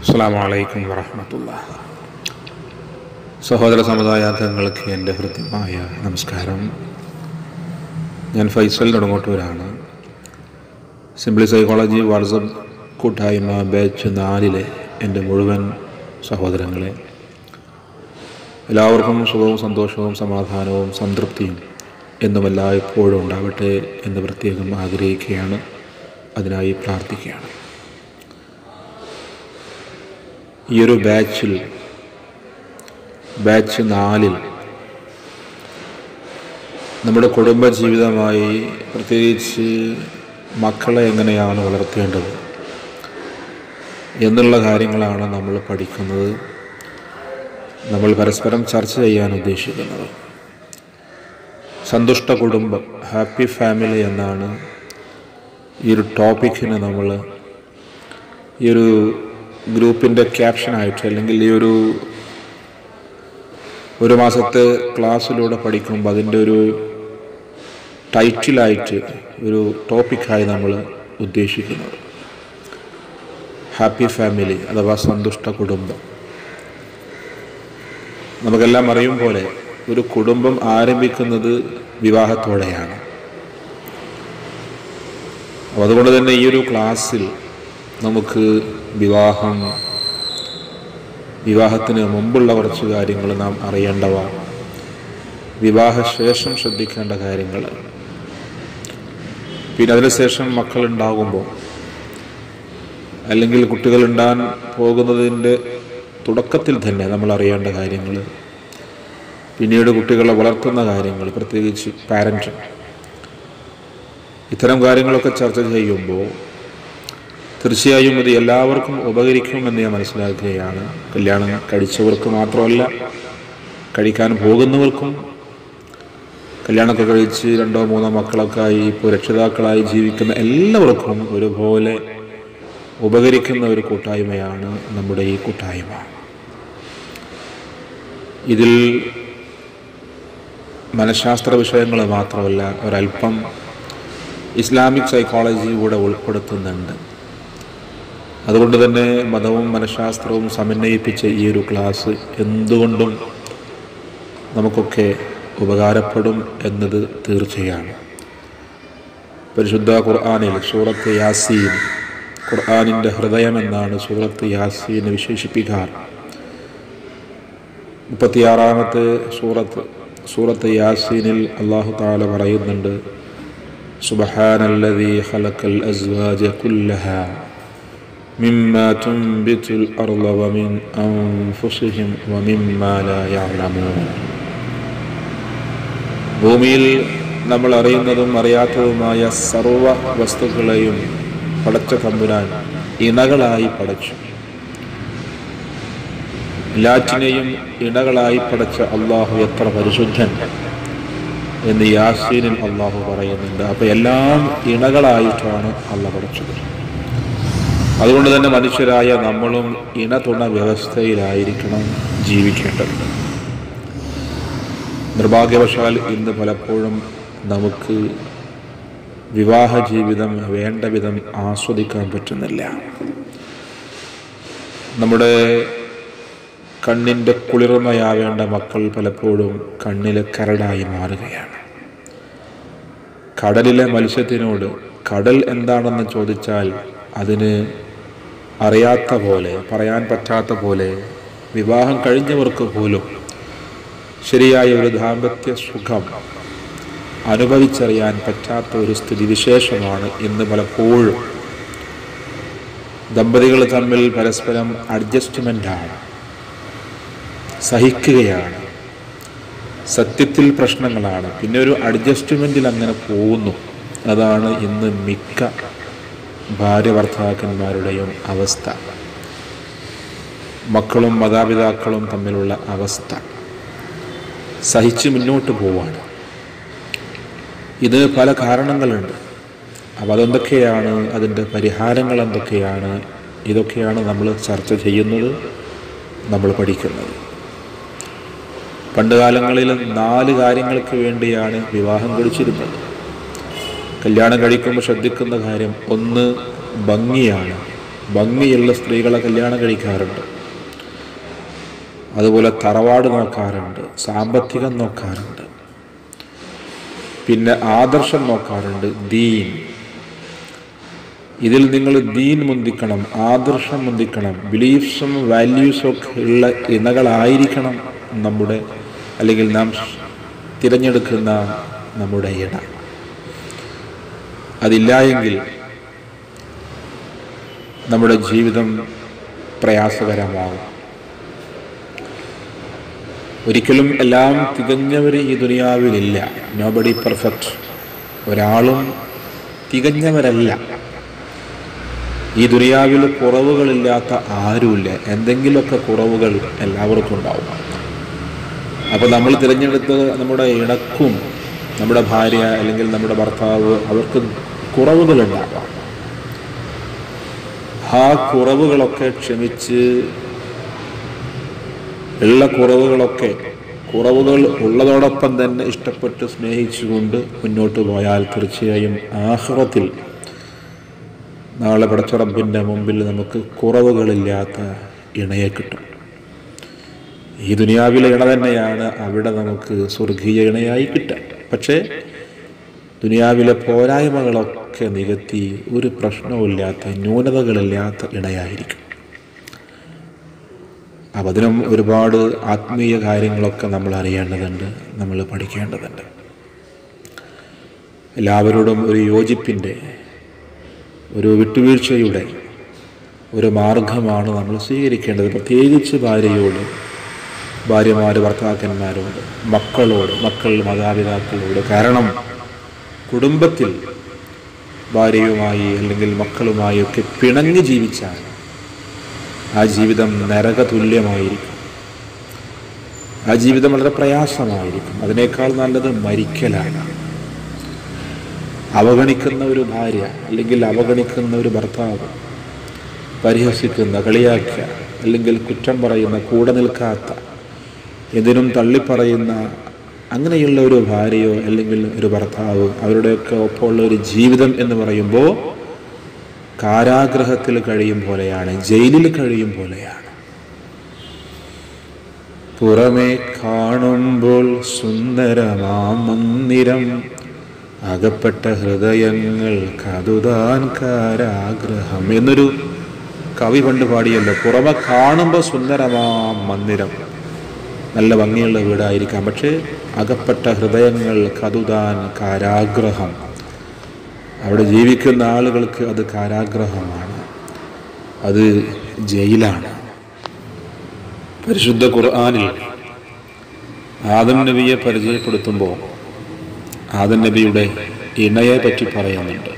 അസ്സാം വലൈക്കും വറഹമത്തുള്ള സഹോദര സമുദായാംഗങ്ങൾക്ക് എൻ്റെ ഹൃദ്യമായ നമസ്കാരം ഞാൻ ഫൈസൽ നെടുങ്ങോട്ടൂരാണ് സിംപ്ലി സൈക്കോളജി വാട്സപ്പ് കൂട്ടായ്മ ബാച്ച് നാലിലെ എൻ്റെ മുഴുവൻ സഹോദരങ്ങളെ എല്ലാവർക്കും സുഖവും സന്തോഷവും സമാധാനവും സംതൃപ്തിയും എന്നുമല്ല എപ്പോഴും ഉണ്ടാവട്ടെ എന്ന് പ്രത്യേകം ആഗ്രഹിക്കുകയാണ് അതിനായി പ്രാർത്ഥിക്കുകയാണ് ഈ ഒരു ബാച്ചിൽ ബാച്ച് നാലിൽ നമ്മുടെ കുടുംബജീവിതമായി പ്രത്യേകിച്ച് മക്കളെ എങ്ങനെയാണ് വളർത്തേണ്ടത് എന്നുള്ള കാര്യങ്ങളാണ് നമ്മൾ പഠിക്കുന്നത് നമ്മൾ പരസ്പരം ചർച്ച ചെയ്യാൻ ഉദ്ദേശിക്കുന്നത് സന്തുഷ്ട കുടുംബം ഹാപ്പി ഫാമിലി എന്നാണ് ഈ ഒരു ടോപ്പിക്കിന് നമ്മൾ ഈ ഒരു ഗ്രൂപ്പിൻ്റെ ക്യാപ്ഷനായിട്ട് അല്ലെങ്കിൽ ഈ ഒരു ഒരു മാസത്തെ ക്ലാസ്സിലൂടെ പഠിക്കുമ്പോൾ അതിൻ്റെ ഒരു ടൈറ്റിലായിട്ട് ഒരു ടോപ്പിക്കായി നമ്മൾ ഉദ്ദേശിക്കുന്നത് ഹാപ്പി ഫാമിലി അഥവാ സന്തുഷ്ട കുടുംബം നമുക്കെല്ലാം അറിയും പോലെ ഒരു കുടുംബം ആരംഭിക്കുന്നത് വിവാഹത്തോടെയാണ് അപ്പോൾ അതുകൊണ്ട് തന്നെ ഈ ഒരു ക്ലാസ്സിൽ നമുക്ക് വിവാഹം വിവാഹത്തിന് മുമ്പുള്ള കുറച്ച് കാര്യങ്ങൾ നാം അറിയേണ്ടവ വിവാഹശേഷം ശ്രദ്ധിക്കേണ്ട കാര്യങ്ങൾ പിന്നെ അതിനുശേഷം മക്കളുണ്ടാകുമ്പോൾ അല്ലെങ്കിൽ കുട്ടികൾ ഉണ്ടാകാൻ പോകുന്നതിൻ്റെ തുടക്കത്തിൽ തന്നെ നമ്മൾ അറിയേണ്ട കാര്യങ്ങൾ പിന്നീട് കുട്ടികളെ വളർത്തുന്ന കാര്യങ്ങൾ പ്രത്യേകിച്ച് പാരൻറ്റ് ഇത്തരം കാര്യങ്ങളൊക്കെ ചർച്ച ചെയ്യുമ്പോൾ തീർച്ചയായും ഇത് എല്ലാവർക്കും ഉപകരിക്കുമെന്ന് ഞാൻ മനസ്സിലാക്കുകയാണ് കല്യാണം കഴിച്ചവർക്ക് മാത്രമല്ല കഴിക്കാൻ പോകുന്നവർക്കും കല്യാണമൊക്കെ കഴിച്ച് രണ്ടോ മൂന്നോ മക്കളൊക്കെ ആയി ഇപ്പോൾ രക്ഷിതാക്കളായി ജീവിക്കുന്ന എല്ലാവർക്കും ഒരുപോലെ ഉപകരിക്കുന്ന ഒരു കൂട്ടായ്മയാണ് നമ്മുടെ ഈ കൂട്ടായ്മ ഇതിൽ മനഃശാസ്ത്ര വിഷയങ്ങൾ മാത്രമല്ല ഒരല്പം ഇസ്ലാമിക് സൈക്കോളജി കൂടെ ഉൾപ്പെടുത്തുന്നുണ്ട് അതുകൊണ്ട് തന്നെ മതവും മനഃശാസ്ത്രവും സമന്വയിപ്പിച്ച ഈ ഒരു ക്ലാസ് എന്തുകൊണ്ടും നമുക്കൊക്കെ ഉപകാരപ്പെടും എന്നത് തീർച്ചയാണ് പരിശുദ്ധ ഖുർആാനിൽ സൂറത്ത് യാസീൻ ഖുർആാനിൻ്റെ ഹൃദയം എന്നാണ് സൂറത്ത് യാസീനെ വിശേഷിപ്പിക്കാറ് മുപ്പത്തിയാറാമത്തെ സൂറത്ത് സൂറത്ത് യാസീനിൽ അള്ളാഹു താല പറയുന്നുണ്ട് സുബഹാനല്ലദീ ഖലഖൽ അസ്വാജ കുല്ലഹാ مما تنبت الأرض ومن أنفسهم ومما لا يعلمون ഭൂമിയിൽ നമ്മൾ അറിയുന്നതും അറിയാത്തതുമായ സർവ വസ്തുക്കളെയും പടച്ച തമ്പുരാൻ ഇണകളായി പടച്ചു എല്ലാറ്റിനെയും ഇണകളായി പടച്ച അള്ളാഹു എത്ര പരിശുദ്ധൻ എന്ന് യാസീനിൽ അള്ളാഹു പറയുന്നുണ്ട് അപ്പൊ എല്ലാം ഇണകളായിട്ടാണ് അള്ള പടച്ചത് അതുകൊണ്ട് തന്നെ മനുഷ്യരായ നമ്മളും ഇണതുണ വ്യവസ്ഥയിലായിരിക്കണം ജീവിക്കേണ്ടത് നിർഭാഗ്യവശാൽ ഇന്ന് പലപ്പോഴും നമുക്ക് വിവാഹ ജീവിതം വേണ്ട വിധം ആസ്വദിക്കാൻ പറ്റുന്നില്ല നമ്മുടെ കണ്ണിൻ്റെ കുളിർമയാവേണ്ട മക്കൾ പലപ്പോഴും കണ്ണിലെ കരടായി മാറുകയാണ് കടലിലെ മത്സ്യത്തിനോട് കടൽ എന്താണെന്ന് ചോദിച്ചാൽ അതിന് അറിയാത്ത പോലെ പറയാൻ പറ്റാത്ത പോലെ വിവാഹം കഴിഞ്ഞവർക്ക് പോലും ശരിയായ ഒരു ദാമ്പത്യ സുഖം അനുഭവിച്ചറിയാൻ പറ്റാത്ത ഒരു സ്ഥിതിവിശേഷമാണ് ഇന്ന് പലപ്പോഴും ദമ്പതികൾ തമ്മിൽ പരസ്പരം അഡ്ജസ്റ്റ്മെൻ്റാണ് സഹിക്കുകയാണ് സത്യത്തിൽ പ്രശ്നങ്ങളാണ് പിന്നെ ഒരു അഡ്ജസ്റ്റ്മെൻറ്റിൽ അങ്ങനെ പോകുന്നു അതാണ് ഇന്ന് മിക്ക ഭാര്യ ഭർത്താക്കന്മാരുടെയും അവസ്ഥ മക്കളും മാതാപിതാക്കളും തമ്മിലുള്ള അവസ്ഥ സഹിച്ച് മുന്നോട്ട് പോവാണ് ഇത് പല കാരണങ്ങളുണ്ട് അപ്പോൾ അതെന്തൊക്കെയാണ് അതിൻ്റെ പരിഹാരങ്ങൾ എന്തൊക്കെയാണ് ഇതൊക്കെയാണ് നമ്മൾ ചർച്ച ചെയ്യുന്നത് നമ്മൾ പഠിക്കുന്നത് പണ്ട് കാലങ്ങളിൽ നാല് കാര്യങ്ങൾക്ക് വേണ്ടിയാണ് വിവാഹം കഴിച്ചിരുന്നത് കല്യാണം കഴിക്കുമ്പോൾ ശ്രദ്ധിക്കുന്ന കാര്യം ഒന്ന് ഭംഗിയാണ് ഭംഗിയുള്ള സ്ത്രീകളെ കല്യാണം കഴിക്കാറുണ്ട് അതുപോലെ തറവാട് നോക്കാറുണ്ട് സാമ്പത്തികം നോക്കാറുണ്ട് പിന്നെ ആദർശം നോക്കാറുണ്ട് ദീൻ ഇതിൽ നിങ്ങൾ ദീൻ മുന്തിക്കണം ആദർശം മുന്തിക്കണം ബിലീഫ്സും വാല്യൂസും ഒക്കെ ഉള്ള ഇണകളായിരിക്കണം നമ്മുടെ അല്ലെങ്കിൽ നാം തിരഞ്ഞെടുക്കുന്ന നമ്മുടെ ഇണ അതില്ല എങ്കിൽ നമ്മുടെ ജീവിതം പ്രയാസകരമാകും ഒരിക്കലും എല്ലാം തികഞ്ഞവർ ഈ ദുനിയാവിലില്ല നോബഡി പെർഫെക്റ്റ് ഒരാളും തികഞ്ഞവരല്ല ഈ ദുനിയാവിൽ കുറവുകളില്ലാത്ത ആരുമില്ല എന്തെങ്കിലുമൊക്കെ കുറവുകൾ എല്ലാവർക്കും ഉണ്ടാവും അപ്പോൾ നമ്മൾ തിരഞ്ഞെടുത്ത നമ്മുടെ ഇണക്കും നമ്മുടെ ഭാര്യ അല്ലെങ്കിൽ നമ്മുടെ ഭർത്താവ് അവർക്ക് കുറവുകളുണ്ടാകാം ആ കുറവുകളൊക്കെ ക്ഷമിച്ച് ഉള്ള കുറവുകളൊക്കെ കുറവുകൾ ഉള്ളതോടൊപ്പം തന്നെ ഇഷ്ടപ്പെട്ട് സ്നേഹിച്ചുകൊണ്ട് മുന്നോട്ട് പോയാൽ തീർച്ചയായും ആഹ്റത്തിൽ നാളെ പടച്ചുറപ്പിൻ്റെ മുമ്പിൽ നമുക്ക് കുറവുകളില്ലാത്ത ഇണയെ കിട്ടും ഈ ദുനിയാവിലെ ഇണ തന്നെയാണ് അവിടെ നമുക്ക് സ്വർഗീയ ഇണയായി കിട്ടുക പക്ഷേ ദുനിയാവിലെ പോരായ്മകളൊക്കെ നികത്തി ഒരു പ്രശ്നവുമില്ലാത്ത ന്യൂനതകളില്ലാത്ത ഇണയായിരിക്കും അപ്പം അതിനും ഒരുപാട് ആത്മീയ കാര്യങ്ങളൊക്കെ നമ്മൾ അറിയേണ്ടതുണ്ട് നമ്മൾ പഠിക്കേണ്ടതുണ്ട് എല്ലാവരോടും ഒരു യോജിപ്പിൻ്റെ ഒരു വിട്ടുവീഴ്ചയുടെ ഒരു മാർഗമാണ് നമ്മൾ സ്വീകരിക്കേണ്ടത് പ്രത്യേകിച്ച് ഭാര്യയോട് ഭാര്യമാർ ഭർത്താക്കന്മാരോട് മക്കളോട് മക്കൾ മാതാപിതാക്കളോട് കാരണം കുടുംബത്തിൽ ഭാര്യയുമായി അല്ലെങ്കിൽ മക്കളുമായി ഒക്കെ പിണങ്ങി ജീവിച്ചാൽ ആ ജീവിതം നരകതുല്യമായിരിക്കും ആ ജീവിതം വളരെ പ്രയാസമായിരിക്കും അതിനേക്കാൾ നല്ലത് മരിക്കലാണ് അവഗണിക്കുന്ന ഒരു ഭാര്യ അല്ലെങ്കിൽ അവഗണിക്കുന്ന ഒരു ഭർത്താവ് പരിഹസിക്കുന്ന കളിയാക്കുക അല്ലെങ്കിൽ കുറ്റം പറയുന്ന കൂടെ നിൽക്കാത്ത എന്തിനും തള്ളിപ്പറയുന്ന അങ്ങനെയുള്ള ഒരു ഭാര്യയോ അല്ലെങ്കിൽ ഒരു ഭർത്താവ് അവരുടെയൊക്കെ ഒപ്പമുള്ള ഒരു ജീവിതം എന്ന് പറയുമ്പോൾ കാരാഗ്രഹത്തിൽ കഴിയും പോലെയാണ് ജയിലിൽ കഴിയും പോലെയാണ് പുറമേ കാണുമ്പോൾ സുന്ദരമാം മന്ദിരം അകപ്പെട്ട ഹൃദയങ്ങൾ കതുതാൻ കാരാഗ്രഹം എന്നൊരു കവി പണ്ട് പാടിയല്ലോ പുറമെ കാണുമ്പോൾ സുന്ദരമാം മന്ദിരം നല്ല ഭംഗിയുള്ള വീടായിരിക്കാം പക്ഷേ അകപ്പെട്ട ഹൃദയങ്ങൾ കതുതാൻ കാരാഗ്രഹം അവിടെ ജീവിക്കുന്ന ആളുകൾക്ക് അത് കാരാഗ്രഹമാണ് അത് ജയിലാണ് പരിശുദ്ധ ഖുർആാനിൽ ആദം നബിയെ പരിചയപ്പെടുത്തുമ്പോൾ ആദം നബിയുടെ ഇണയെ പറ്റി പറയുന്നുണ്ട്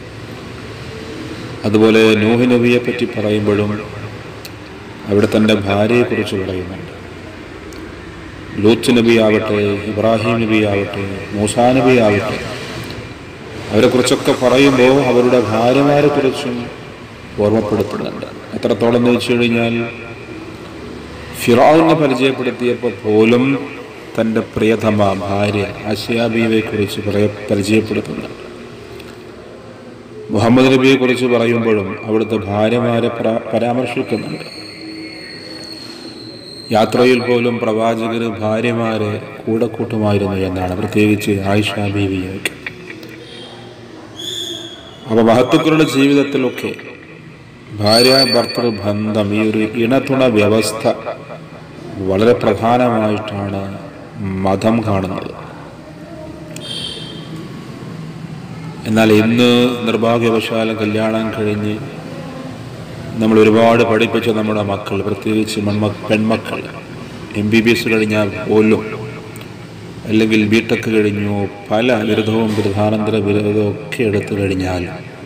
അതുപോലെ നൂഹ് നബിയെ പറ്റി പറയുമ്പോഴും അവിടെ തൻ്റെ ഭാര്യയെക്കുറിച്ച് പറയുന്നുണ്ട് ലൂത്ത് നബി ആവട്ടെ ഇബ്രാഹിം നബി ആവട്ടെ മൂസാ നബി ആവട്ടെ അവരെക്കുറിച്ചൊക്കെ പറയുമ്പോൾ അവരുടെ ഭാര്യമാരെ കുറിച്ചും ഓർമ്മപ്പെടുത്തുന്നുണ്ട് എത്രത്തോളം എന്ന് വെച്ച് കഴിഞ്ഞാൽ ഫിറാവിനെ പരിചയപ്പെടുത്തിയപ്പോൾ പോലും തൻ്റെ പ്രിയതമ ഭാര്യ ആശിയാബിയെ കുറിച്ച് പരിചയപ്പെടുത്തുന്നുണ്ട് മുഹമ്മദ് നബിയെ കുറിച്ച് പറയുമ്പോഴും അവിടുത്തെ ഭാര്യമാരെ പരാമർശിക്കുന്നുണ്ട് യാത്രയിൽ പോലും പ്രവാചകർ ഭാര്യമാരെ കൂടെ കൂട്ടുമായിരുന്നു എന്നാണ് പ്രത്യേകിച്ച് ആയിഷ ബീവിയൊക്കെ അപ്പൊ മഹത്തുക്കളുടെ ജീവിതത്തിലൊക്കെ ഭാര്യ ഭർത്തൃ ബന്ധം ഈ ഒരു ഇണതുണ വ്യവസ്ഥ വളരെ പ്രധാനമായിട്ടാണ് മതം കാണുന്നത് എന്നാൽ ഇന്ന് നിർഭാഗ്യവശാലം കല്യാണം കഴിഞ്ഞ് നമ്മൾ ഒരുപാട് പഠിപ്പിച്ച നമ്മുടെ മക്കൾ പ്രത്യേകിച്ച് മൺമ പെൺമക്കൾ എം ബി ബി എസ് കഴിഞ്ഞാൽ പോലും അല്ലെങ്കിൽ ബിടെക് കഴിഞ്ഞു പല ബിരുദവും ബിരുദാനന്തര ബിരുദവും ഒക്കെ എടുത്തു കഴിഞ്ഞാൽ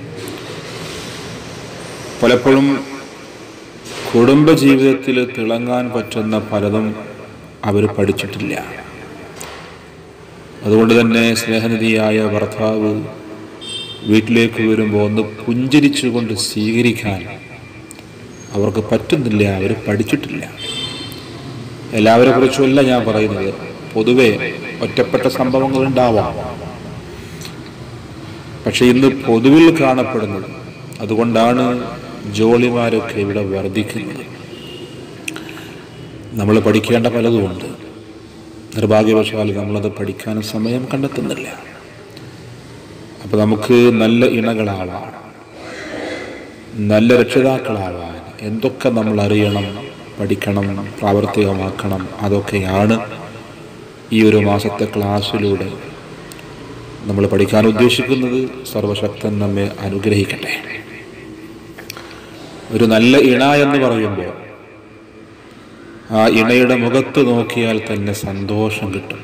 പലപ്പോഴും കുടുംബജീവിതത്തിൽ തിളങ്ങാൻ പറ്റുന്ന പലതും അവർ പഠിച്ചിട്ടില്ല അതുകൊണ്ട് തന്നെ സ്നേഹനിധിയായ ഭർത്താവ് വീട്ടിലേക്ക് വരുമ്പോൾ ഒന്ന് പുഞ്ചിരിച്ചുകൊണ്ട് സ്വീകരിക്കാൻ അവർക്ക് പറ്റുന്നില്ല അവർ പഠിച്ചിട്ടില്ല എല്ലാവരെ കുറിച്ചുമല്ല ഞാൻ പറയുന്നത് പൊതുവെ ഒറ്റപ്പെട്ട സംഭവങ്ങൾ ഉണ്ടാവാം പക്ഷെ ഇന്ന് പൊതുവിൽ കാണപ്പെടുന്നത് അതുകൊണ്ടാണ് ജോളിമാരൊക്കെ ഇവിടെ വർദ്ധിക്കുന്നത് നമ്മൾ പഠിക്കേണ്ട പലതുമുണ്ട് നിർഭാഗ്യവശാൽ നമ്മളത് പഠിക്കാൻ സമയം കണ്ടെത്തുന്നില്ല അപ്പോൾ നമുക്ക് നല്ല ഇണകളാവാൻ നല്ല രക്ഷിതാക്കളാവാൻ എന്തൊക്കെ നമ്മൾ അറിയണം പഠിക്കണം പ്രാവർത്തികമാക്കണം അതൊക്കെയാണ് ഈ ഒരു മാസത്തെ ക്ലാസ്സിലൂടെ നമ്മൾ പഠിക്കാൻ ഉദ്ദേശിക്കുന്നത് സർവശക്തൻ നമ്മെ അനുഗ്രഹിക്കട്ടെ ഒരു നല്ല ഇണ എന്ന് പറയുമ്പോൾ ആ ഇണയുടെ മുഖത്ത് നോക്കിയാൽ തന്നെ സന്തോഷം കിട്ടും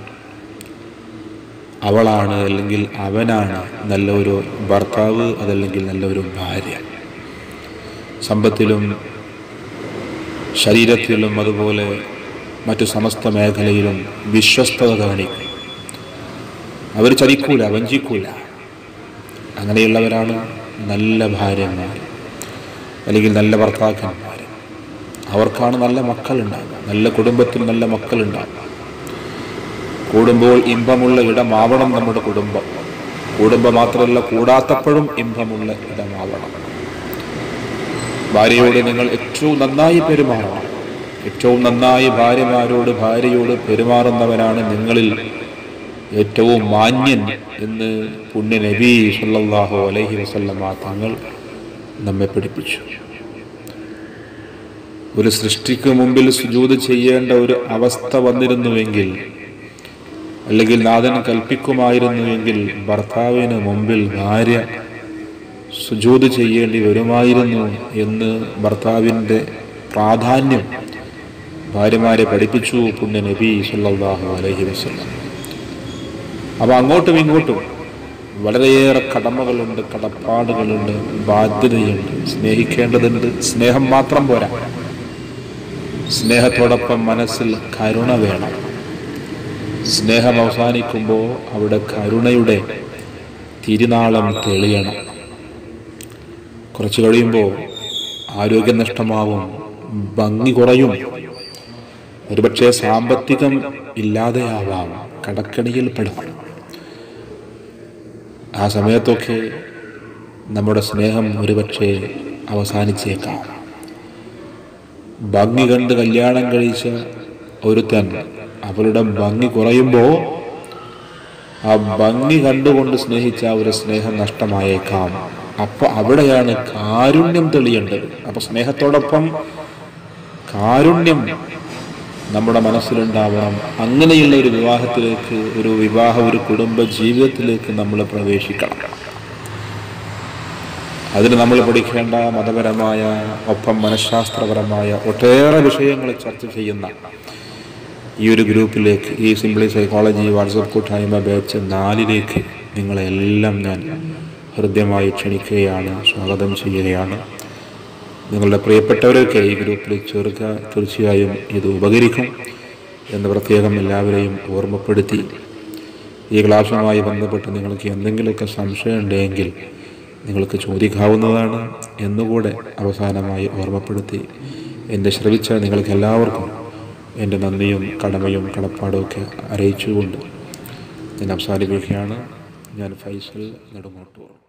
അവളാണ് അല്ലെങ്കിൽ അവനാണ് നല്ല ഒരു ഭർത്താവ് അതല്ലെങ്കിൽ നല്ല ഒരു ഭാര്യ സമ്പത്തിലും ശരീരത്തിലും അതുപോലെ മറ്റു സമസ്ത മേഖലയിലും വിശ്വസ്തത കാണിക്കും അവർ ചതിക്കൂല വഞ്ചിക്കൂല അങ്ങനെയുള്ളവരാണ് നല്ല ഭാര്യന്മാർ അല്ലെങ്കിൽ നല്ല ഭർത്താക്കന്മാർ അവർക്കാണ് നല്ല മക്കളുണ്ടാകുക നല്ല കുടുംബത്തിൽ നല്ല മക്കളുണ്ടാകുക കൂടുമ്പോൾ ഇമ്പമുള്ള ഇടമാവണം നമ്മുടെ കുടുംബം കുടുംബം മാത്രമല്ല കൂടാത്തപ്പോഴും ഇമ്പമുള്ള ഇടമാവണം ഭാര്യയോട് നിങ്ങൾ ഏറ്റവും നന്നായി പെരുമാറണം ഏറ്റവും നന്നായി ഭാര്യമാരോട് ഭാര്യയോട് പെരുമാറുന്നവനാണ് നിങ്ങളിൽ ഏറ്റവും മാന്യൻ എന്ന് പുണ്യ നബി സല്ലല്ലാഹു അലൈഹി വസല്ലമ തങ്ങൾ നമ്മെ പഠിപ്പിച്ചു ഒരു സൃഷ്ടിക്ക് മുമ്പിൽ സുജൂത് ചെയ്യേണ്ട ഒരു അവസ്ഥ വന്നിരുന്നുവെങ്കിൽ അല്ലെങ്കിൽ നാഥൻ കൽപ്പിക്കുമായിരുന്നുവെങ്കിൽ ഭർത്താവിന് മുമ്പിൽ ഭാര്യ സുജൂത് ചെയ്യേണ്ടി വരുമായിരുന്നു എന്ന് ഭർത്താവിൻ്റെ പ്രാധാന്യം ഭാര്യമാരെ പഠിപ്പിച്ചു പുണ്യ നബി സല്ലല്ലാഹു അലൈഹി വസല്ലം അപ്പോൾ അങ്ങോട്ടും ഇങ്ങോട്ടും വളരെയേറെ കടമകളുണ്ട് കടപ്പാടുകളുണ്ട് ബാധ്യതയുണ്ട് സ്നേഹിക്കേണ്ടതുണ്ട് സ്നേഹം മാത്രം പോരാ സ്നേഹത്തോടൊപ്പം മനസ്സിൽ കരുണ വേണം സ്നേഹം അവസാനിക്കുമ്പോൾ അവിടെ കരുണയുടെ തിരുനാളം തെളിയണം കുറച്ച് കഴിയുമ്പോൾ ആരോഗ്യം നഷ്ടമാവും ഭംഗി കുറയും ഒരുപക്ഷെ സാമ്പത്തികം ഇല്ലാതെയാവാം കടക്കണിയിൽ പെടാം ആ സമയത്തൊക്കെ നമ്മുടെ സ്നേഹം ഒരുപക്ഷെ അവസാനിച്ചേക്കാം ഭംഗി കണ്ട് കല്യാണം കഴിച്ച ഒരുത്തൻ അവളുടെ ഭംഗി കുറയുമ്പോൾ ആ ഭംഗി കണ്ടുകൊണ്ട് സ്നേഹിച്ച ആ ഒരു സ്നേഹം നഷ്ടമായേക്കാം അപ്പൊ അവിടെയാണ് കാരുണ്യം തെളിയേണ്ടത് അപ്പൊ സ്നേഹത്തോടൊപ്പം കാരുണ്യം നമ്മുടെ മനസ്സിലുണ്ടാവണം അങ്ങനെയുള്ള ഒരു വിവാഹത്തിലേക്ക് ഒരു വിവാഹ ഒരു കുടുംബ ജീവിതത്തിലേക്ക് നമ്മൾ പ്രവേശിക്കണം അതിന് നമ്മൾ പഠിക്കേണ്ട മതപരമായ ഒപ്പം മനഃശാസ്ത്രപരമായ ഒട്ടേറെ വിഷയങ്ങൾ ചർച്ച ചെയ്യുന്ന ഈ ഒരു ഗ്രൂപ്പിലേക്ക് ഈ സിംപ്ലി സൈക്കോളജി വാട്സപ്പ് കൂട്ടായ്മ ബാച്ച് നാലിലേക്ക് നിങ്ങളെല്ലാം ഞാൻ ഹൃദ്യമായി ക്ഷണിക്കുകയാണ് സ്വാഗതം ചെയ്യുകയാണ് നിങ്ങളുടെ പ്രിയപ്പെട്ടവരൊക്കെ ഈ ഗ്രൂപ്പിൽ ചേർക്കുക തീർച്ചയായും ഇത് ഉപകരിക്കും എന്ന് പ്രത്യേകം എല്ലാവരെയും ഓർമ്മപ്പെടുത്തി ഈ ക്ലാസ്സുമായി ബന്ധപ്പെട്ട് നിങ്ങൾക്ക് എന്തെങ്കിലുമൊക്കെ സംശയം ഉണ്ടെങ്കിൽ നിങ്ങൾക്ക് ചോദിക്കാവുന്നതാണ് എന്നുകൂടെ അവസാനമായി ഓർമ്മപ്പെടുത്തി എന്നെ ശ്രവിച്ച നിങ്ങൾക്ക് എല്ലാവർക്കും എൻ്റെ നന്ദിയും കടമയും കടപ്പാടും ഒക്കെ അറിയിച്ചുകൊണ്ട് ഞാൻ അവസാനിപ്പിക്കുകയാണ് ഞാൻ ഫൈസൽ നെടുങ്ങോട്ടൂർ